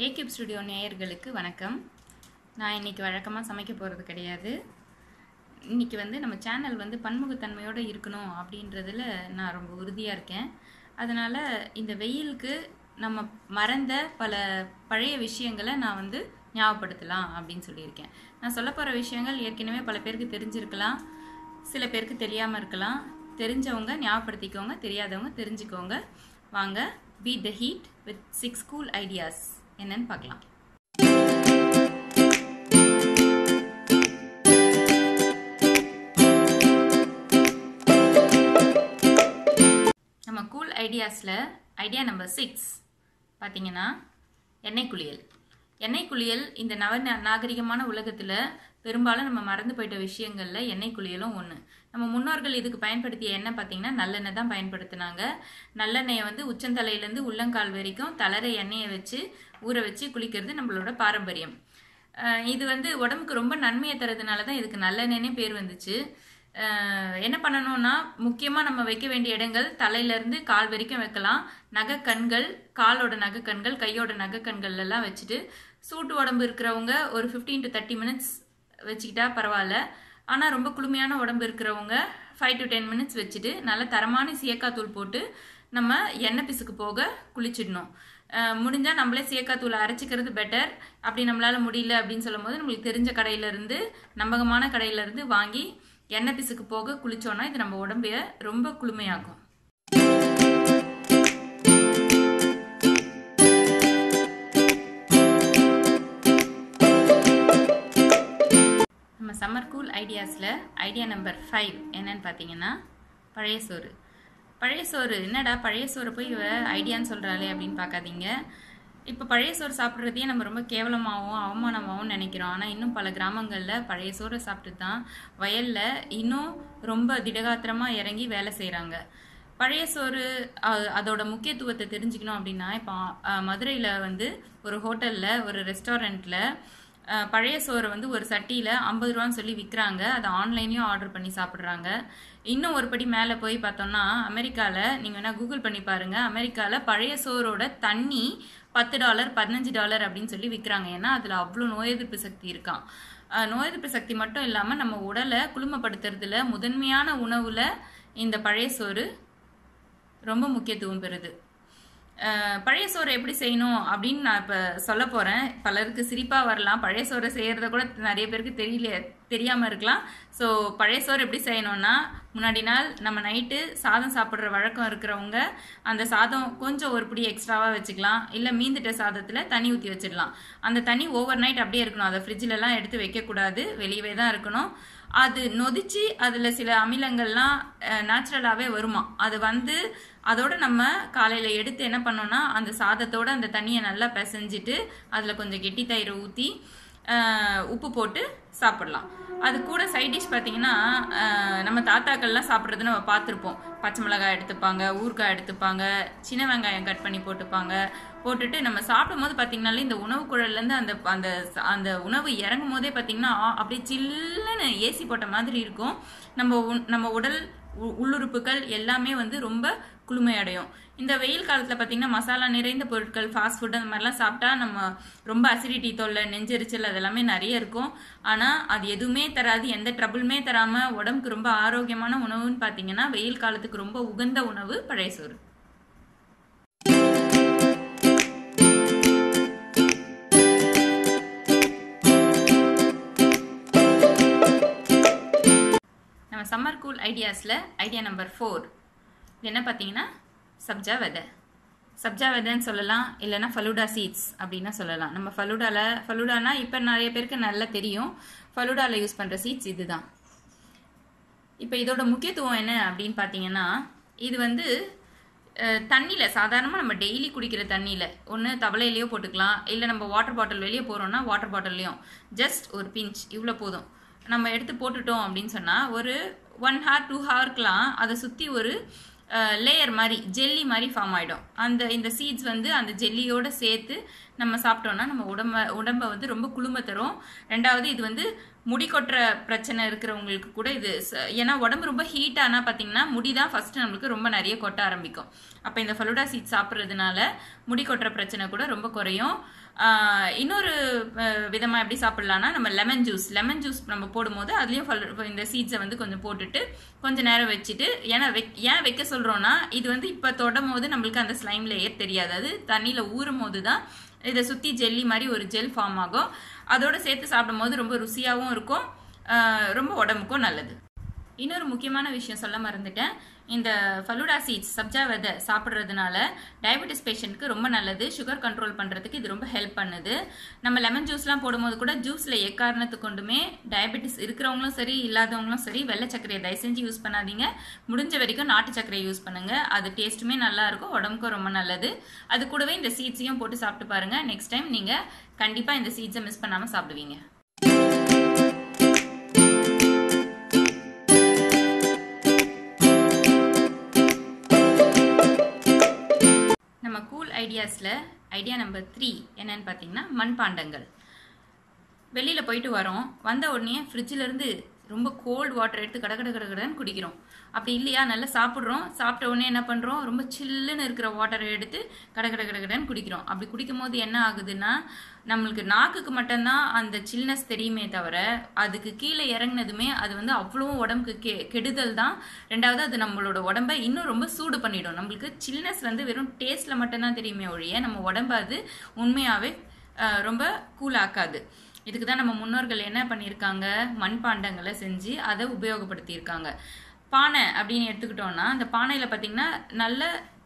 ஏகியூப் studio நேயர்களுக்கு வணக்கம் நான் இன்னைக்கு வழக்கமாக சமைக்க போகிறது கிடையாது இன்னைக்கு வந்து நம்ம சேனல் வந்து பன்முகத்தன்மையோடு இருக்கணும் அப்படின்றதுல நான் ரொம்ப உறுதியாக இருக்கேன் அதனால் இந்த வெயிலுக்கு நம்ம மறந்த பல பழைய விஷயங்களை நான் வந்து ஞாபகப்படுத்தலாம் அப்படின்னு சொல்லியிருக்கேன் நான் சொல்ல போகிற விஷயங்கள் ஏற்கனவே பல பேருக்கு தெரிஞ்சிருக்கலாம் சில பேருக்கு தெரியாமல் இருக்கலாம் தெரிஞ்சவங்க ஞாபகப்படுத்திக்கோங்க தெரியாதவங்க தெரிஞ்சுக்கோங்க வாங்க beat the heat with six cool ideas என்னன்னு பார்க்கலாம் நம்ம கூல் ஐடியாஸில் ஐடியா நம்பர் சிக்ஸ் பார்த்தீங்கன்னா எண்ணெய் குளியல் எண்ணெய் குளியல் இந்த நவ நாகரிகமான உலகத்தில் பெரும்பாலும் நம்ம மறந்து போயிட்ட விஷயங்களில் எண்ணெய் குளியலும் ஒன்று நம்ம முன்னோர்கள் இதுக்கு பயன்படுத்திய எண்ணெய் பார்த்தீங்கன்னா நல்லெண்ணெய் தான் பயன்படுத்தினாங்க நல்லெண்ணெயை வந்து உச்சந்தலையிலேருந்து உள்ளங்கால் வரைக்கும் தளர எண்ணெயை வச்சு ஊற வச்சு குளிக்கிறது நம்மளோட பாரம்பரியம் அஹ் இது வந்து உடம்புக்கு ரொம்ப நன்மையை தரதுனால தான் இதுக்கு நல்லெண்ணெய்னே பேர் வந்துச்சு அஹ் என்ன பண்ணணும்னா முக்கியமாக நம்ம வைக்க வேண்டிய இடங்கள் தலையிலேருந்து கால் வரைக்கும் வைக்கலாம் நகைக்கண்கள் காலோட நகைக்கண்கள் கையோட நகைக்கண்கள் எல்லாம் வச்சுட்டு சூட்டு உடம்பு இருக்கிறவங்க ஒரு ஃபிஃப்டீன் டு தேர்ட்டி மினிட்ஸ் வச்சுக்கிட்டா பரவாயில்ல ஆனால் ரொம்ப குளுமையான உடம்பு இருக்கிறவங்க ஃபைவ் டு டென் மினிட்ஸ் வச்சுட்டு நல்ல தரமான சீயக்காய் தூள் போட்டு நம்ம எண்ணெய் பிசுக்கு போக குளிச்சிடணும் முடிஞ்சால் நம்மளே சீயக்காய் தூளை அரைச்சிக்கிறது பெட்டர் அப்படி நம்மளால் முடியல அப்படின்னு சொல்லும் போது நம்மளுக்கு தெரிஞ்ச கடையிலேருந்து நம்பகமான கடையிலேருந்து வாங்கி எண்ணெய் பிசுக்கு போக குளிச்சோன்னா இது நம்ம உடம்பைய ரொம்ப குளுமையாக்கும் நம்ம சம்மர் கூல் ஐடியாஸில் ஐடியா நம்பர் ஃபைவ் என்னன்னு பார்த்தீங்கன்னா பழைய சோறு பழைய சோறு என்னடா பழைய சோறு போய் இவ ஐடியான்னு சொல்கிறாளே அப்படின்னு பார்க்காதீங்க இப்போ பழைய சோறு சாப்பிட்றதையே நம்ம ரொம்ப கேவலமாகவும் அவமானமாகவும் நினைக்கிறோம் ஆனால் இன்னும் பல கிராமங்களில் பழைய சோறை சாப்பிட்டு தான் வயலில் இன்னும் ரொம்ப திடகாத்திரமாக இறங்கி வேலை செய்கிறாங்க பழைய சோறு அ- அதோட முக்கியத்துவத்தை தெரிஞ்சுக்கணும் அப்படின்னா இப்போ மதுரையில் வந்து ஒரு ஹோட்டலில் ஒரு ரெஸ்டாரண்ட்டில் பழைய சோறை வந்து ஒரு சட்டியில் ஐம்பது ரூபான்னு சொல்லி விற்கிறாங்க அதை ஆன்லைன்லேயும் ஆர்டர் பண்ணி சாப்பிட்றாங்க இன்னும் ஒரு படி மேலே போய் பார்த்தோம்னா அமெரிக்காவில் நீங்கள் வேணால் கூகுள் பண்ணி பாருங்கள் அமெரிக்காவில் பழைய சோறோட தண்ணி பத்து டாலர் பதினஞ்சு டாலர் அப்படின்னு சொல்லி விற்கிறாங்க ஏன்னா அதில் அவ்வளோ நோய் எதிர்ப்பு சக்தி இருக்கான் அஹ் நோய் எதிர்ப்பு சக்தி மட்டும் இல்லாமல் நம்ம உடலை குளுமைப்படுத்துறதுல முதன்மையான உணவில் இந்த பழைய சோறு ரொம்ப முக்கியத்துவம் பெறுது அஹ் பழைய சோறு எப்படி செய்யணும் அப்படின்னு நான் இப்போ சொல்ல போகிறேன் பலருக்கு சிரிப்பாக வரலாம் பழைய சோறை செய்கிறத கூட நிறைய பேருக்கு தெரியல தெரியாமல் இருக்கலாம் ஸோ பழைய சோறு எப்படி செய்யணும்னா முன்னாடி நாள் நம்ம நைட்டு சாதம் சாப்பிட்ற வழக்கம் இருக்கிறவங்க அந்த சாதம் கொஞ்சம் ஒரு பிடி எக்ஸ்ட்ராவாக வச்சுக்கலாம் இல்லை மீந்துட்ட சாதத்தில் தண்ணி ஊற்றி வச்சிடலாம் அந்த தண்ணி ஓவர் நைட் அப்படியே இருக்கணும் அதை ஃப்ரிட்ஜிலலாம் எடுத்து வைக்கக்கூடாது வெளியவே தான் இருக்கணும் அது நொதிச்சு அதில் சில அமிலங்கள்லாம் நேச்சுரலாகவே வருமா அது வந்து அதோட நம்ம காலையில் எடுத்து என்ன பண்ணோம்னா அந்த சாதத்தோட அந்த தண்ணியை நல்லா பிசைஞ்சிட்டு அதில் கொஞ்சம் கெட்டி தயிரை ஊற்றி உப்பு போட்டு சாப்பிடலாம் அது கூட சைட் டிஷ் பார்த்தீங்கன்னா அஹ், நம்ம தாத்தாக்கள்லாம் சாப்பிட்றது நம்ம பார்த்துருப்போம் பச்சை மிளகாய் எடுத்துப்பாங்க ஊறுகாய் எடுத்துப்பாங்க சின்ன வெங்காயம் கட் பண்ணி போட்டுப்பாங்க போட்டுட்டு நம்ம சாப்பிடும் போது பார்த்தீங்கன்னாலே இந்த உணவு குழல்லேருந்து அந்த அந்த அந்த உணவு இறங்கும் போதே பார்த்தீங்கன்னா ஆ, அப்படியே சில்லுன்னு ஏசி போட்ட மாதிரி இருக்கும் நம்ம உண்- நம்ம உடல் உ- உள்ளுறுப்புகள் எல்லாமே வந்து ரொம்ப குளுமையடையும் இந்த வெயில் காலத்தில் பார்த்தீங்கன்னா மசாலா நிறைந்த பொருட்கள் ஃபாஸ்ட் ஃபுட் அந்த மாதிரிலாம் சாப்பிட்டா நம்ம ரொம்ப அசிடிட்டி தொல்லை நெஞ்செரிச்சல் அதெல்லாமே நிறைய இருக்கும் ஆனால் அது எதுவுமே தராது எந்த ட்ரபிளுமே தராமல் உடம்புக்கு ரொம்ப ஆரோக்கியமான உணவுன்னு பார்த்தீங்கன்னா வெயில் காலத்துக்கு ரொம்ப உகந்த உணவு பழைய சோறு நம்ம சம்மர் கூல் ஐடியாஸில் ஐடியா நம்பர் ஃபோர் இது என்ன பார்த்தீங்கன்னா சப்ஜா விதை சப்ஜா விதைன்னு சொல்லலாம் இல்லைன்னா ஃபலூடா சீட்ஸ் அப்படின்னா சொல்லலாம் நம்ம ஃபலூடாவில் ஃபலூடானா இப்போ நிறைய பேருக்கு நல்லா தெரியும் ஃபலூடாவில் யூஸ் பண்ணுற சீட்ஸ் இதுதான் இப்போ இதோட முக்கியத்துவம் என்ன அப்படின்னு பார்த்தீங்கன்னா இது வந்து தண்ணியில் சாதாரணமாக நம்ம டெய்லி குடிக்கிற தண்ணியில் ஒன்று தவளையிலையோ போட்டுக்கலாம் இல்லை நம்ம வாட்டர் பாட்டில் வெளியே போகிறோம்னா வாட்டர் பாட்டில்லையும் ஜஸ்ட் ஒரு பிஞ்ச் இவ்வளோ போதும் நம்ம எடுத்து போட்டுட்டோம் அப்படின்னு சொன்னால் ஒரு ஒன் ஹார் டூ ஹவர்க்கெலாம் அதை சுற்றி ஒரு லேயர் மாதிரி ஜெல்லி மாதிரி ஃபார்ம் ஆகிடும் அந்த இந்த சீட்ஸ் வந்து அந்த ஜெல்லியோட சேர்த்து நம்ம சாப்பிட்டோம்னா நம்ம உடம்ப உடம்பை வந்து ரொம்ப குளுமை தரும் ரெண்டாவது இது வந்து முடி கொட்டுற பிரச்சனை இருக்கிறவங்களுக்கு கூட இது ச- ஏன்னா உடம்பு ரொம்ப ஹீட் ஆனால் பார்த்தீங்கன்னா முடி தான் ஃபர்ஸ்ட் நம்மளுக்கு ரொம்ப நிறைய கொட்ட ஆரம்பிக்கும் அப்போ இந்த ஃபலூடா சீட் சாப்பிட்றதுனால முடி கொட்டுற பிரச்சனை கூட ரொம்ப குறையும் ஆஹ் இன்னொரு அஹ், விதமா எப்படி சாப்பிடலாம்னா நம்ம லெமன் ஜூஸ் லெமன் ஜூஸ் நம்ம போடும்போது அதுலயும் ஃபல் இந்த சீட்ஸை வந்து கொஞ்சம் போட்டுட்டு கொஞ்ச நேரம் வச்சுட்டு ஏன்னா வெக்- ஏன் வைக்க சொல்றோம்னா இது வந்து இப்போ தொடும் போது நம்மளுக்கு அந்த ஸ்லைம் லேயர் தெரியாது அது தண்ணியில ஊறும் போது தான் இதை சுத்தி ஜெல்லி மாதிரி ஒரு ஜெல் ஃபார்ம் ஆகும் அதோட சேர்த்து சாப்பிடும்போது ரொம்ப ருசியாகவும் இருக்கும் ஆஹ் ரொம்ப உடம்புக்கும் நல்லது இன்னொரு முக்கியமான விஷயம் சொல்ல மறந்துட்டேன் இந்த ஃபலூடா சீட்ஸ் சப்ஜா விதை சாப்பிட்றதுனால டயபெட்டிஸ் பேஷண்ட்க்கு ரொம்ப நல்லது சுகர் கண்ட்ரோல் பண்ணுறதுக்கு இது ரொம்ப ஹெல்ப் பண்ணுது நம்ம லெமன் ஜூஸ்லாம் போடும்போது கூட ஜூஸில் எக்காரணத்துக்கு கொண்டுமே டயபெட்டிஸ் இருக்கிறவங்களும் சரி இல்லாதவங்களும் சரி வெள்ளை சர்க்கரையை தயவு செஞ்சு யூஸ் பண்ணாதீங்க முடிஞ்ச வரைக்கும் நாட்டு சர்க்கரையை யூஸ் பண்ணுங்க அது டேஸ்ட்டுமே நல்லா இருக்கும் உடம்புக்கும் ரொம்ப நல்லது அது கூடவே இந்த சீட்ஸையும் போட்டு சாப்பிட்டு பாருங்க நெக்ஸ்ட் டைம் நீங்கள் கண்டிப்பாக இந்த சீட்ஸை மிஸ் பண்ணாமல் சாப்பிடுவீங்க நம்ம கூல் ஐடியாஸில் ஐடியா நம்பர் த்ரீ என்னன்னு பார்த்தீங்கன்னா மண்பாண்டங்கள் வெளியில் போயிட்டு வரோம் வந்த உடனே ஃப்ரிட்ஜில் இருந்து ரொம்ப கோல்ட் வாட்டர் எடுத்து கட கட கட கடன்னு குடிக்கிறோம் அப்படி இல்லையா நல்லா சாப்பிட்றோம் சாப்பிட்ட உடனே என்ன பண்ணுறோம் ரொம்ப சில்லுன்னு இருக்கிற வாட்டரை எடுத்து கட கட கட கடன்னு குடிக்கிறோம் அப்படி குடிக்கும் போது என்ன ஆகுதுன்னா நம்மளுக்கு நாக்குக்கு மட்டும்தான் அந்த சில்னஸ் தெரியுமே தவிர அதுக்கு கீழே இறங்குனதுமே அது வந்து அவ்வளவும் உடம்புக்கு கெ கெடுதல் தான் ரெண்டாவது அது நம்மளோட உடம்பை இன்னும் ரொம்ப சூடு பண்ணிடும் நம்மளுக்கு சில்னஸ் வந்து வெறும் டேஸ்ட்டில் மட்டும்தான் தெரியுமே ஒழிய நம்ம உடம்பை அது உண்மையாகவே ரொம்ப கூல் ஆக்காது இதுக்கு தான் நம்ம முன்னோர்கள் என்ன பண்ணியிருக்காங்க மண்பாண்டங்களை செஞ்சு அதை உபயோகப்படுத்தியிருக்காங்க பானை அப்படின்னு எடுத்துக்கிட்டோம்னா அந்த பானையில் பார்த்தீங்கன்னா நல்ல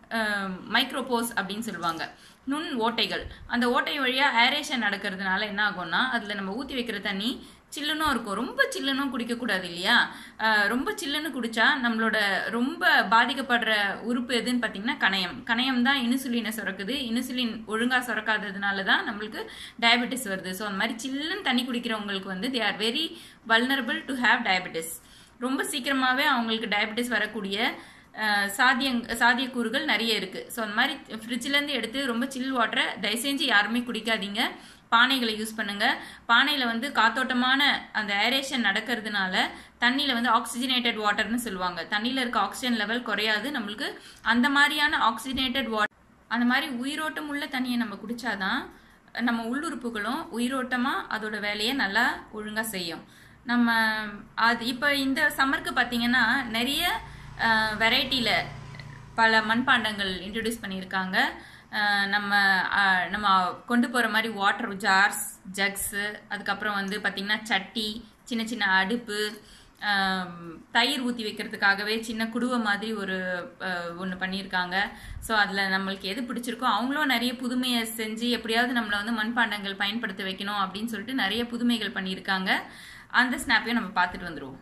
மைக்ரோபோஸ் அப்படின்னு சொல்லுவாங்க நுண் ஓட்டைகள் அந்த ஓட்டை வழியாக ஏரேஷன் நடக்கிறதுனால என்ன ஆகும்னா அதில் நம்ம ஊற்றி வைக்கிற தண்ணி சில்லுனும் இருக்கும் ரொம்ப சில்லுனும் குடிக்கக்கூடாது இல்லையா அஹ் ரொம்ப சில்லுன்னு குடிச்சா நம்மளோட ரொம்ப பாதிக்கப்படுற உறுப்பு எதுன்னு பார்த்தீங்கன்னா கணையம் கணையம் தான் இன்சுலினை சுரக்குது இன்சுலின் ஒழுங்காக சுரக்காததுனால தான் நம்மளுக்கு டயபெட்டிஸ் வருது ஸோ அந்த மாதிரி சில்லுன்னு தண்ணி குடிக்கிறவங்களுக்கு வந்து they are very vulnerable to have diabetes ரொம்ப சீக்கிரமாகவே அவங்களுக்கு டயபெட்டிஸ் வரக்கூடிய அஹ், சாத்தியங் சாத்தியக்கூறுகள் நிறைய இருக்கு ஸோ அந்த மாதிரி ஃப்ரிட்ஜ்லேருந்து எடுத்து ரொம்ப சில் வாட்டரை தயவு செஞ்சு யாருமே குடிக்காதீங்க பானைகளை யூஸ் பண்ணுங்க பானையில வந்து காத்தோட்டமான அந்த ஏரேஷன் நடக்கிறதுனால தண்ணியில வந்து ஆக்சிஜனேட்டட் வாட்டர்னு சொல்லுவாங்க தண்ணியில இருக்க ஆக்சிஜன் லெவல் குறையாது நம்மளுக்கு அந்த மாதிரியான ஆக்சிஜனேட்டட் வாட்டர் அந்த மாதிரி உயிரோட்டம் உள்ள தண்ணியை நம்ம குடிச்சாதான் நம்ம உள்ளுறுப்புகளும் உயிரோட்டமா அதோட வேலையை நல்லா ஒழுங்கா செய்யும் நம்ம அது இப்போ இந்த சம்மருக்கு பார்த்தீங்கன்னா நிறைய வெரைட்டியில் பல மண்பாண்டங்கள் இன்ட்ரடியூஸ் பண்ணியிருக்காங்க அஹ் நம்ம அஹ் நம்ம கொண்டு போகிற மாதிரி வாட்டர் ஜார்ஸ் ஜக்ஸு அதுக்கப்புறம் வந்து பார்த்திங்கன்னா சட்டி சின்ன சின்ன அடுப்பு ஆம், தயிர் ஊற்றி வைக்கிறதுக்காகவே சின்ன குடுவை மாதிரி ஒரு ஒன்று பண்ணியிருக்காங்க ஸோ அதில் நம்மளுக்கு எது பிடிச்சிருக்கோ அவங்களும் நிறைய புதுமையை செஞ்சு எப்படியாவது நம்மளை வந்து மண்பாண்டங்கள் பயன்படுத்த வைக்கணும் அப்படின்னு சொல்லிட்டு நிறைய புதுமைகள் பண்ணியிருக்காங்க அந்த ஸ்னாப்பையும் நம்ம பார்த்துட்டு வந்துடுவோம்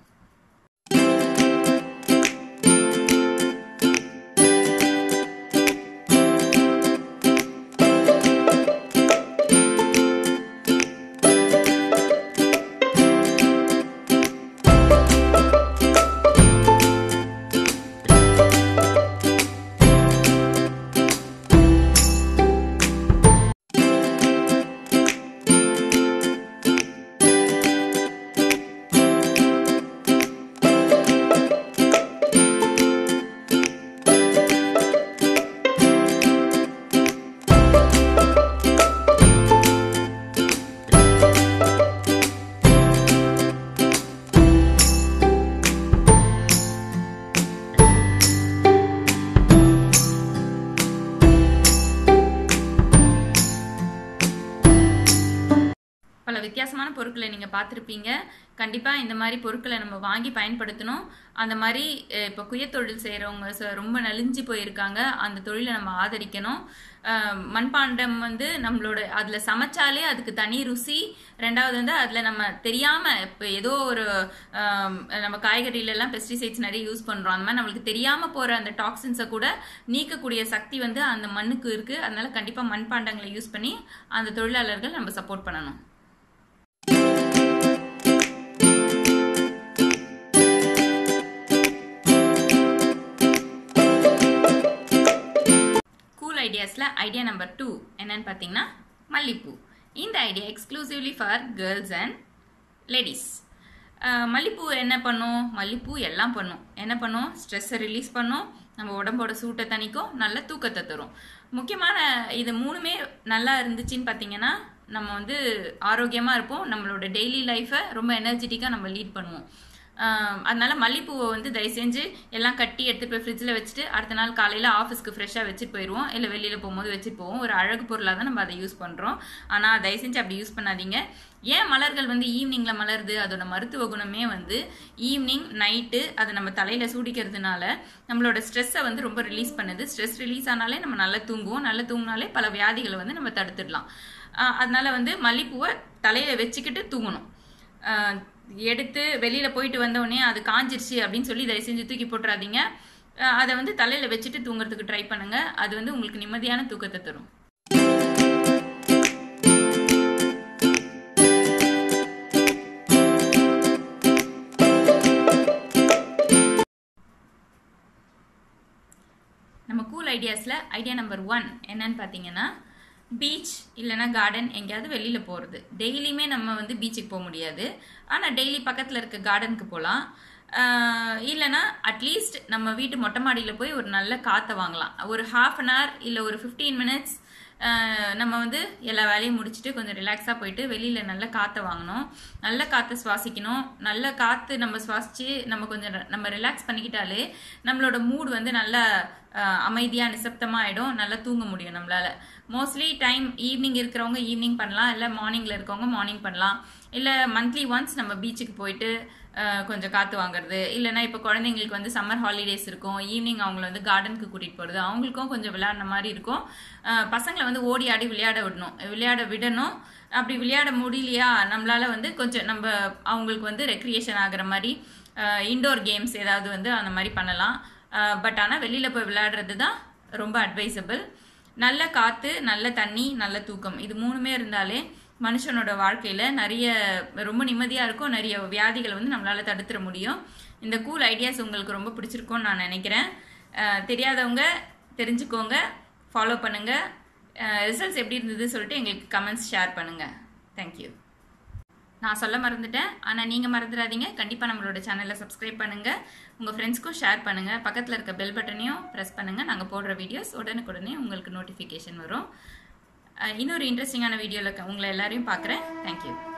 பல வித்தியாசமான பொருட்களை நீங்கள் பார்த்துருப்பீங்க கண்டிப்பாக இந்த மாதிரி பொருட்களை நம்ம வாங்கி பயன்படுத்தணும் அந்த மாதிரி அஹ், இப்போ குயத்தொழில் செய்கிறவங்க ரொம்ப நலிஞ்சு போயிருக்காங்க அந்த தொழிலை நம்ம ஆதரிக்கணும் அஹ், மண்பாண்டம் வந்து நம்மளோட அதில் சமைச்சாலே அதுக்கு தனி ருசி ரெண்டாவது வந்து அதில் நம்ம தெரியாமல் இப்போ ஏதோ ஒரு அஹ், நம்ம காய்கறியில எல்லாம் பெஸ்டிசைட்ஸ் நிறைய யூஸ் பண்ணுறோம் அந்த மாதிரி நம்மளுக்கு தெரியாமல் போகிற அந்த டாக்ஸின்ஸை கூட நீக்கக்கூடிய சக்தி வந்து அந்த மண்ணுக்கு இருக்குது அதனால கண்டிப்பாக மண்பாண்டங்களை யூஸ் பண்ணி அந்த தொழிலாளர்கள் நம்ம சப்போர்ட் பண்ணணும் கூல் ஐடியாஸில் ஐடியா நம்பர் டூ என்னன்னு பார்த்தீங்கன்னா மல்லிப்பூ இந்த idea exclusively for girls and ladies ah, மல்லிப்பூ என்ன பண்ணும் மல்லிப்பூ எல்லாம் பண்ணும் என்ன பண்ணும் ஸ்ட்ரெஸ்ஸை ரிலீஸ் பண்ணும் நம்ம உடம்போட சூட்டை தணிக்கும் நல்ல தூக்கத்தை தரும் முக்கியமான இது மூணுமே நல்லா இருந்துச்சுன்னு பார்த்தீங்கன்னா நம்ம வந்து ஆரோக்கியமாக இருப்போம் நம்மளோட டெய்லி லைஃப்பை ரொம்ப எனர்ஜெட்டிக்காக நம்ம லீட் பண்ணுவோம் ஆஹ் அதனால மல்லிப்பூவை வந்து தயவு செஞ்சு எல்லாம் கட்டி எடுத்துட்டு போய் ஃப்ரிட்ஜில் வச்சுட்டு அடுத்த நாள் காலையில் ஆஃபீஸ்க்கு ஃப்ரெஷ்ஷாக வச்சுட்டு போயிடுவோம் இல்லை வெளியில் போகும்போது வச்சுட்டு போவோம் ஒரு அழகு பொருளாக தான் நம்ம அதை யூஸ் பண்ணுறோம் ஆனால் தயவு செஞ்சு அப்படி யூஸ் பண்ணாதீங்க ஏன் மலர்கள் வந்து ஈவினிங்கில் மலருது அதோட மருத்துவ குணமே வந்து ஈவினிங் நைட்டு அதை நம்ம தலையில் சூடிக்கிறதுனால நம்மளோட ஸ்ட்ரெஸ்ஸை வந்து ரொம்ப ரிலீஸ் பண்ணுது ஸ்ட்ரெஸ் ரிலீஸ் ஆனாலே நம்ம நல்லா தூங்குவோம் நல்லா தூங்கினாலே பல வியாதிகளை வந்து நம்ம தடுத்துடலாம் ஆஹ் அதனால வந்து மல்லிப்பூவை தலையில் வச்சுக்கிட்டு தூங்கணும் ஆஹ் எடுத்து வெளியில போயிட்டு வந்தோடனே அது காஞ்சிருச்சு அப்படின்னு சொல்லி தயவு செஞ்சு தூக்கி போட்டுறாதீங்க ஆஹ் அதை வந்து தலையில வச்சுட்டு தூங்குறதுக்கு ட்ரை பண்ணுங்க அது வந்து உங்களுக்கு நிம்மதியான தூக்கத்தை தரும் நம்ம கூல் ஐடியாஸில் ஐடியா நம்பர் ஒன் என்னன்னு பார்த்தீங்கன்னா பீச் இல்லைன்னா கார்டன் எங்கேயாவது வெளியில் போகிறது டெய்லியுமே நம்ம வந்து பீச்சுக்கு போக முடியாது ஆனால் டெய்லி பக்கத்தில் இருக்க கார்டனுக்கு போகலாம் இல்லைன்னா அட்லீஸ்ட் நம்ம வீட்டு மொட்டை மாடியில் போய் ஒரு நல்ல காற்றை வாங்கலாம் ஒரு ஹாஃப் அன் ஹவர் இல்லை ஒரு ஃபிஃப்டீன் மினிட்ஸ் நம்ம வந்து எல்லா வேலையும் முடிச்சுட்டு கொஞ்சம் ரிலாக்ஸாக போயிட்டு வெளியில் நல்ல காற்றை வாங்கணும் நல்ல காற்றை சுவாசிக்கணும் நல்ல காற்று நம்ம சுவாசித்து நம்ம கொஞ்சம் ர- நம்ம ரிலாக்ஸ் பண்ணிக்கிட்டாலே நம்மளோட மூட் வந்து நல்ல அமைதியாக நிசப்தமாக ஆகிடும் நல்லா தூங்க முடியும் நம்மளால மோஸ்ட்லி டைம் ஈவினிங் இருக்கிறவங்க ஈவினிங் பண்ணலாம் இல்லை மார்னிங்கில் இருக்கவங்க மார்னிங் பண்ணலாம் இல்லை மந்த்லி ஒன்ஸ் நம்ம பீச்சுக்கு போயிட்டு அஹ், கொஞ்சம் காற்று வாங்குறது இல்லைன்னா இப்போ குழந்தைங்களுக்கு வந்து சம்மர் ஹாலிடேஸ் இருக்கும் ஈவினிங் அவங்கள வந்து கார்டனுக்கு கூட்டிகிட்டு போகிறது அவங்களுக்கும் கொஞ்சம் விளையாடின மாதிரி இருக்கும் அஹ், பசங்களை வந்து ஓடி ஆடி விளையாட விடணும் விளையாட விடணும் அப்படி விளையாட முடியலையா நம்மளால வந்து கொஞ்சம் நம்ம அவங்களுக்கு வந்து ரெக்ரியேஷன் ஆகுற மாதிரி இண்டோர் கேம்ஸ் ஏதாவது வந்து அந்த மாதிரி பண்ணலாம் பட் ஆனால் வெளியில் போய் விளையாடுறது தான் ரொம்ப அட்வைசபிள் நல்ல காற்று நல்ல தண்ணி நல்ல தூக்கம் இது மூணுமே இருந்தாலே மனுஷனோட வாழ்க்கையில் நிறைய ரொம்ப நிம்மதியாக இருக்கும் நிறைய வியாதிகளை வந்து நம்மளால் தடுத்துட முடியும் இந்த கூல் ஐடியாஸ் உங்களுக்கு ரொம்ப பிடிச்சிருக்கும்னு நான் நினைக்கிறேன் அஹ் தெரியாதவங்க தெரிஞ்சுக்கோங்க ஃபாலோ பண்ணுங்கள் ரிசல்ட்ஸ் எப்படி இருந்தது சொல்லிட்டு எங்களுக்கு கமெண்ட்ஸ் ஷேர் பண்ணுங்கள் தேங்க்யூ நான் சொல்ல மறந்துட்டேன் ஆனால் நீங்கள் மறந்துடாதீங்க கண்டிப்பாக நம்மளோட சேனலை சப்ஸ்கிரைப் பண்ணுங்கள் உங்கள் ஃப்ரெண்ட்ஸ்க்கும் ஷேர் பண்ணுங்கள் பக்கத்தில் இருக்க பெல் பட்டனையும் ப்ரெஸ் பண்ணுங்கள் நாங்கள் போடுற வீடியோஸ் உடனுக்குடனே உங்களுக்கு நோட்டிஃபிகேஷன் வரும் அஹ் இன்னொரு இன்ட்ரெஸ்டிங்கான வீடியோவில் உங்களை எல்லாரையும் பார்க்குறேன் தேங்க்யூ